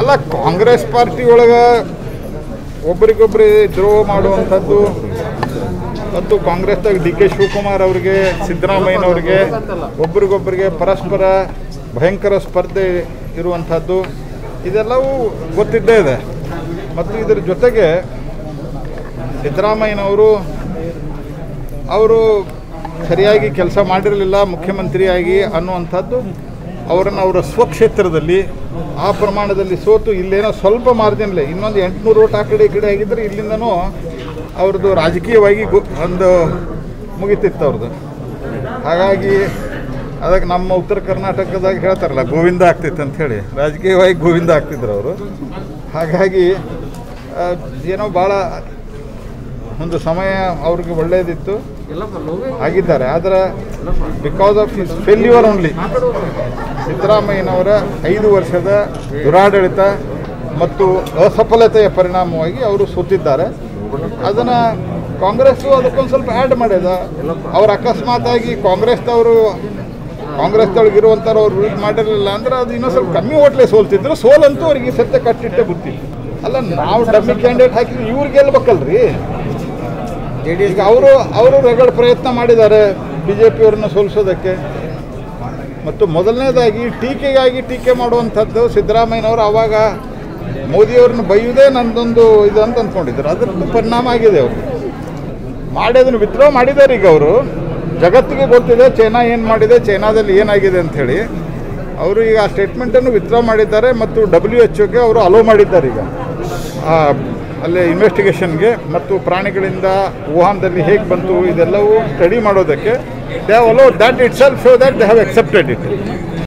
ಅಲ್ಲ ಕಾಂಗ್ರೆಸ್ ಪಾರ್ಟಿ ಒಳಗೆ ಒಬ್ರಿಗೊಬ್ರು ದ್ರೋಹ ಮಾಡುವಂಥದ್ದು ಮತ್ತು ಕಾಂಗ್ರೆಸ್ದಾಗ ಡಿ ಕೆ ಶಿವಕುಮಾರ್ ಅವರಿಗೆ ಸಿದ್ದರಾಮಯ್ಯನವ್ರಿಗೆ ಒಬ್ರಿಗೊಬ್ಬರಿಗೆ ಪರಸ್ಪರ ಭಯಂಕರ ಸ್ಪರ್ಧೆ ಇರುವಂಥದ್ದು ಇದೆಲ್ಲವೂ ಗೊತ್ತಿದ್ದೇ ಇದೆ ಮತ್ತು ಇದರ ಜೊತೆಗೆ ಸಿದ್ದರಾಮಯ್ಯನವರು ಅವರು ಸರಿಯಾಗಿ ಕೆಲಸ ಮಾಡಿರಲಿಲ್ಲ ಮುಖ್ಯಮಂತ್ರಿಯಾಗಿ ಅನ್ನುವಂಥದ್ದು ಅವರನ್ನು ಅವರ ಸ್ವಕ್ಷೇತ್ರದಲ್ಲಿ ಆ ಪ್ರಮಾಣದಲ್ಲಿ ಸೋತು ಇಲ್ಲೇನೋ ಸ್ವಲ್ಪ ಮಾರ್ಜಿನ್ಲೆ ಇನ್ನೊಂದು ಎಂಟುನೂರು ಓಟ್ ಆ ಕಡೆ ಈ ಕಡೆ ಆಗಿದ್ದರೆ ಇಲ್ಲಿಂದನೂ ಅವ್ರದ್ದು ರಾಜಕೀಯವಾಗಿ ಗು ಒಂದು ಮುಗಿತಿತ್ತು ಅವ್ರದ್ದು ಹಾಗಾಗಿ ಅದಕ್ಕೆ ನಮ್ಮ ಉತ್ತರ ಕರ್ನಾಟಕದಾಗ ಹೇಳ್ತಾರಲ್ಲ ಗೋವಿಂದ ಆಗ್ತಿತ್ತು ಅಂತ ಹೇಳಿ ರಾಜಕೀಯವಾಗಿ ಗೋವಿಂದ ಆಗ್ತಿದ್ರು ಅವರು ಹಾಗಾಗಿ ಆ, ಏನೋ ಭಾಳ ಒಂದು ಸಮಯ ಅವ್ರಿಗೆ ಒಳ್ಳೆಯದಿತ್ತು ಆಗಿದ್ದಾರೆ ಆದರೆ because of his failure only ಸಿದ್ದರಾಮಯ್ಯನವರ ಐದು ವರ್ಷದ ದುರಾಡಳಿತ ಮತ್ತು ಅಸಫಲತೆಯ ಪರಿಣಾಮವಾಗಿ ಅವರು ಸೋತಿದ್ದಾರೆ ಅದನ್ನು ಕಾಂಗ್ರೆಸ್ಸು ಅದಕ್ಕೊಂದು ಸ್ವಲ್ಪ ಆ್ಯಡ್ ಮಾಡ್ಯದ ಅವ್ರು ಅಕಸ್ಮಾತಾಗಿ ಕಾಂಗ್ರೆಸ್ದವರು ಕಾಂಗ್ರೆಸ್ದೊಳಗೆ ಇರುವಂಥವ್ರು ಅವ್ರು ವಿರುದ್ಧ ಮಾಡಿರಲಿಲ್ಲ ಅಂದ್ರೆ ಅದು ಇನ್ನೂ ಸ್ವಲ್ಪ ಕಮ್ಮಿ ಓಟ್ಲೆ ಸೋಲ್ತಿದ್ರು ಸೋಲಂತೂ ಅವ್ರಿಗೆ ಈ ಸತ್ಯ ಕಟ್ಟಿಟ್ಟೆ ಬುತ್ತಿ ಅಲ್ಲ ನಾವು ಡಮ್ಮಿ ಕ್ಯಾಂಡಿಡೇಟ್ ಹಾಕಿದ್ರೆ ಇವ್ರು ಗೆಲ್ಬೇಕಲ್ರಿ ಈಗ ಅವರು ಅವರು ರಗಡ್ ಪ್ರಯತ್ನ ಮಾಡಿದ್ದಾರೆ ಬಿ ಜೆ ಪಿಯವ್ರನ್ನ ಸೋಲಿಸೋದಕ್ಕೆ ಮತ್ತು ಮೊದಲನೇದಾಗಿ ಟೀಕೆಗಾಗಿ ಟೀಕೆ ಮಾಡುವಂಥದ್ದು ಸಿದ್ದರಾಮಯ್ಯನವರು ಆವಾಗ ಮೋದಿಯವ್ರನ್ನ ಬೈಯುವುದೇ ನಂದೊಂದು ಇದು ಅಂತ ಅಂದ್ಕೊಂಡಿದ್ರು ಅದರದ್ದು ಪರಿಣಾಮ ಆಗಿದೆ ಅವರು ಮಾಡಿ ಅದನ್ನು ವಿತ್ಡ್ರಾ ಮಾಡಿದ್ದಾರೆ ಈಗ ಅವರು ಜಗತ್ತಿಗೆ ಗೊತ್ತಿದೆ ಚೈನಾ ಏನು ಮಾಡಿದೆ ಚೈನಾದಲ್ಲಿ ಏನಾಗಿದೆ ಅಂಥೇಳಿ ಅವರು ಈಗ ಆ ಸ್ಟೇಟ್ಮೆಂಟನ್ನು ವಿತ್ಡ್ರಾ ಮಾಡಿದ್ದಾರೆ ಮತ್ತು ಡಬ್ಲ್ಯೂ ಎಚ್ ಒಗೆ ಅವರು ಅಲೋ ಮಾಡಿದ್ದಾರೆ ಈಗ ಆ, ಅಲ್ಲಿ ಇನ್ವೆಸ್ಟಿಗೇಷನ್ಗೆ ಮತ್ತು ಪ್ರಾಣಿಗಳಿಂದ ವುಹಾನ್ದಲ್ಲಿ ಹೇಗೆ ಬಂತು ಇದೆಲ್ಲವೂ ಸ್ಟಡಿ ಮಾಡೋದಕ್ಕೆ they have allowed that itself show that they have accepted it